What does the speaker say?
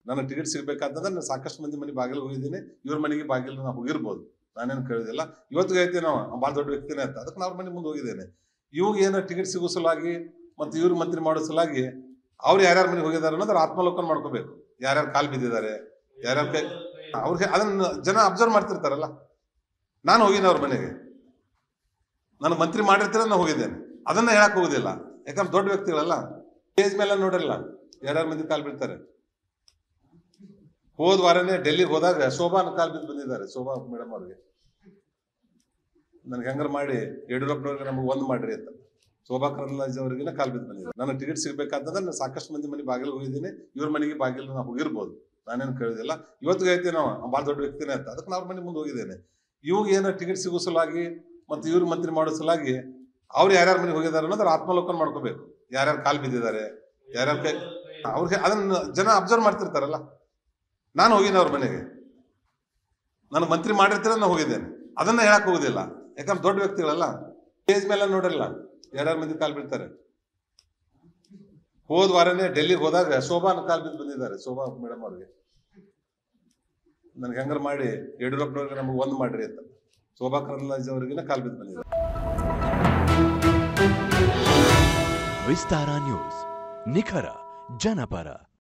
ನನಗೆ ಟಿಕೆಟ್ ಸಿಗ್ಬೇಕಾದಂದ್ರೆ ನಾನು ಸಾಕಷ್ಟು ಮಂದಿ ಮನೆ ಬಾಗಿಲು ಹೋಗಿದ್ದೀನಿ ಇವ್ರ ಮನೆಗೆ ಬಾಗಿಲು ನಾವು ಹೋಗಿರ್ಬೋದು ನಾನೇನು ಕೇಳಿದಿಲ್ಲ ಇವತ್ತಿಗೆ ಐತಿ ನಾವು ಭಾಳ ದೊಡ್ಡ ವ್ಯಕ್ತಿನೇ ಅಂತ ಅದಕ್ಕೆ ನಾನು ಅವ್ರ ಮನೆ ಮುಂದೆ ಹೋಗಿದ್ದೇನೆ ಇವಾಗ ಏನೋ ಟಿಕೆಟ್ ಸಿಗೋ ಸಲುವಾಗಿ ಮತ್ತು ಇವ್ರ ಮಂತ್ರಿ ಮಾಡೋ ಸಲುವಾಗಿ ಅವ್ರು ಯಾರ್ಯಾರ ಮನೆಗೆ ಹೋಗಿದ್ದಾರೆ ಅನ್ನೋದ್ರ ಆತ್ಮಲೋಕನ ಮಾಡ್ಕೋಬೇಕು ಯಾರ್ಯಾರು ಕಾಲು ಬಿದ್ದಿದ್ದಾರೆ ಯಾರ್ಯಾರ ಕೈ ಅವ್ರಿಗೆ ಅದನ್ನ ಜನ ಅಬ್ಸರ್ವ್ ಮಾಡ್ತಿರ್ತಾರಲ್ಲ ನಾನು ಹೋಗಿನಿ ಅವ್ರ ಮನೆಗೆ ನಾನು ಮಂತ್ರಿ ಮಾಡಿರ್ತೀರ ನಾನು ಹೋಗಿದ್ದೇನೆ ಅದನ್ನ ಹೇಳಕ್ ಹೋಗುದಿಲ್ಲ ಯಾಕಂದ್ರೆ ದೊಡ್ಡ ವ್ಯಕ್ತಿಗಳಲ್ಲ ಸ್ಟೇಜ್ ಮೇಲೆ ನೋಡಿರಲ್ಲ ಯಾರ್ಯಾರ ಮಂದಿ ಕಾಲ್ ಬೀಳ್ತಾರೆ ಹೋದ ವಾರನೇ ಡೆಲ್ಲಿಗೆ ಹೋದಾಗ ಶೋಭಾನ ಕಾಲ್ ಬಿದ್ದು ಬಂದಿದ್ದಾರೆ ಶೋಭಾ ಮೇಡಮ್ ಅವ್ರಿಗೆ ನನ್ಗೆ ಹೆಂಗಾರ ಮಾಡಿ ಯಡಿಯೂರಪ್ಪನವ್ರಿಗೆ ನಮಗೆ ಒಂದು ಮಾಡ್ರಿ ಅಂತ ಶೋಭಾ ಕರಂದ್ಲಾಜೆ ಅವ್ರಿಗಿನ ಕಾಲ್ ಬಿದ್ದು ಬಂದಿದ್ದಾರೆ ನನಗೆ ಟಿಕೆಟ್ ಸಿಗ್ಬೇಕಾದಂದ್ರೆ ನಾನು ಸಾಕಷ್ಟು ಮಂದಿ ಮನೆ ಬಾಗಿಲು ಹೋಗಿದ್ದೀನಿ ಇವ್ರ ಮನೆಗೆ ಬಾಗಿಲು ನಾವು ಹೋಗಿರ್ಬೋದು ನಾನೇನು ಕೇಳಿದಿಲ್ಲ ಇವತ್ತಿಗೆ ಐತಿ ನಾವು ಭಾಳ ದೊಡ್ಡ ವ್ಯಕ್ತಿನೇ ಅಂತ ಅದಕ್ಕೆ ನಾನು ಅವ್ರ ಮನೆ ಮುಂದೆ ಹೋಗಿದ್ದೇನೆ ಇವಾಗ ಏನೋ ಟಿಕೆಟ್ ಸಿಗೋ ಸಲುವಾಗಿ ಮತ್ತು ಇವ್ರ ಮಂತ್ರಿ ಮಾಡೋ ಸಲುವಾಗಿ ಅವ್ರು ಯಾರ್ಯಾರ ಮನೆಗೆ ಹೋಗಿದ್ದಾರೆ ಅನ್ನೋದ್ರ ಆತ್ಮಲೋಕನ ಮಾಡ್ಕೋಬೇಕು ಯಾರ್ಯಾರು ಕಾಲ್ ಬಿದ್ದಿದ್ದಾರೆ ಯಾರ್ಯಾರ ಕೈ ಅವ್ರಿಗೆ ಅದನ್ನ ಜನ ಅಬ್ಸರ್ವ್ ಮಾಡ್ತಿರ್ತಾರಲ್ಲ ನಾನು ಹೋಗಿನಿ ಅವ್ರ ಮನೆಗೆ ನಾನು ಮಂತ್ರಿ ಮಾಡಿರ್ತೀರ ನಾನು ಹೋಗಿದ್ದೇನೆ ಅದನ್ನ ಹೇಳಕ್ ಹೋಗುದಿಲ್ಲ ಯಾಕಂದ್ರೆ ದೊಡ್ಡ ವ್ಯಕ್ತಿಗಳಲ್ಲ ಸ್ಟೇಜ್ ಮೇಲೆ ನೋಡಿರಲ್ಲ ಯಾರ್ಯಾರ ಮಂದಿ ಕಾಲ್ ಬೀಳ್ತಾರೆ ಹೋದ ವಾರನೇ ಡೆಲ್ಲಿಗೆ ಹೋದಾಗ ಶೋಭಾನ ಕಾಲ್ ಬಿದ್ದು ಬಂದಿದ್ದಾರೆ ಶೋಭಾ ಮೇಡಮ್ ಅವ್ರಿಗೆ ನನ್ಗೆ ಹೆಂಗಾರ ಮಾಡಿ ಯಡಿಯೂರಪ್ಪನವ್ರಿಗೆ ನಮಗೆ ಒಂದು ಮಾಡ್ರಿ ಅಂತ ಶೋಭಾ ಕರಂದ್ಲಾಜೆ ಅವ್ರಿಗಿನ ಕಾಲ್ ಬಿದ್ದು ಬಂದಿದ್ದಾರೆ ವಿಸ್ತಾರ ನ್ಯೂಸ್ ನಿಖರ ಜನಪರ